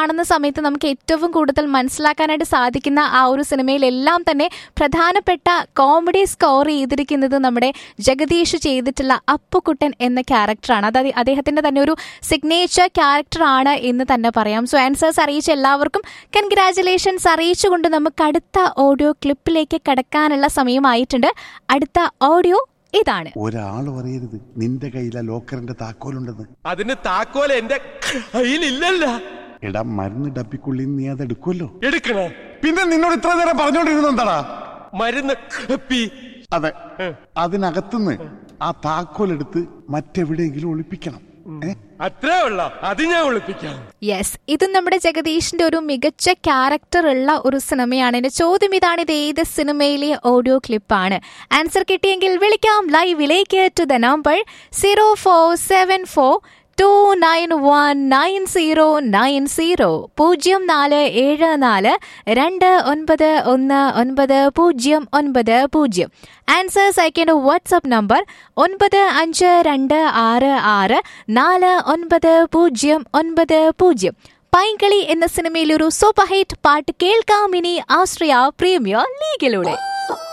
കാണുന്ന സമയത്ത് നമുക്ക് ഏറ്റവും കൂടുതൽ മനസ്സിലാക്കാനായിട്ട് സാധിക്കുന്ന ആ ഒരു സിനിമയിലെല്ലാം തന്നെ പ്രധാനപ്പെട്ട കോമഡി സ്കോർ ചെയ്തിരിക്കുന്നത് നമ്മുടെ ജഗദീഷ് ചെയ്തിട്ടുള്ള അപ്പുക്കുട്ടൻ എന്ന ക്യാരക്ടറാണ് അത് അദ്ദേഹത്തിന്റെ തന്നെ ഒരു സിഗ്നേച്ചർ ക്യാരക്ടറാണ് എന്ന് തന്നെ പറയാം സോ ആൻസേഴ്സ് അറിയിച്ച എല്ലാവർക്കും കൺഗ്രാറ്റുലേഷൻസ് അറിയിച്ചുകൊണ്ട് നമുക്ക് അടുത്ത ഓഡിയോ ക്ലിപ്പിലേക്ക് കടക്കാനുള്ള സമയമായിട്ടുണ്ട് അടുത്ത ഓഡിയോ ഇതാണ് ഒരാൾ പറയരുത് നിന്റെ കയ്യിലെ ലോക്കറിന്റെ താക്കോലുണ്ടെന്ന് അതിന് താക്കോൽ എന്റെ കയ്യിലില്ലല്ല എടാ മരുന്ന് ഡബിക്കുള്ളിൽ നീ അത് എടുക്കുമല്ലോ എടുക്കണേ പിന്നെ നിന്നോട് ഇത്ര നേരം പറഞ്ഞോണ്ടിരുന്ന എന്താടാ മരുന്ന് കപ്പി അതെ അതിനകത്തുനിന്ന് ആ താക്കോലെടുത്ത് മറ്റെവിടെയെങ്കിലും ഒളിപ്പിക്കണം ഏ അത്രേ ഉള്ള അത് ഞാൻ ഒളിപ്പിക്കാം യെസ് ഇത് നമ്മുടെ ജഗദീഷിന്റെ ഒരു മികച്ച ക്യാരക്ടർ ഉള്ള ഒരു സിനിമയാണ് എന്റെ ചോദ്യം ഇതാണ് ഇത് ഏത് സിനിമയിലെ ഓഡിയോ ക്ലിപ്പാണ് ആൻസർ കിട്ടിയെങ്കിൽ വിളിക്കാം ലൈവിലേക്ക് to the number zero four seven four two nine one nine zero nine zero പൂജ്യം നാല് ഏഴ് നാല് രണ്ട് ഒൻപത് ഒന്ന് ഒൻപത് പൂജ്യം ഒൻപത് പൂജ്യം ആൻസേഴ്സ് അയക്കേണ്ട വാട്സ്ആപ്പ് നമ്പർ ഒൻപത് അഞ്ച് രണ്ട് ആറ് ആറ് നാല് ഒൻപത് പൂജ്യം ഒൻപത് പൂജ്യം പൈങ്കളി എന്ന സിനിമയിൽ ഒരു സൂപ്പർ ഹിറ്റ് പാട്ട് കേൾക്കാം ഇനി ആശ്രയ പ്രീമിയർ ലീഗിലൂടെ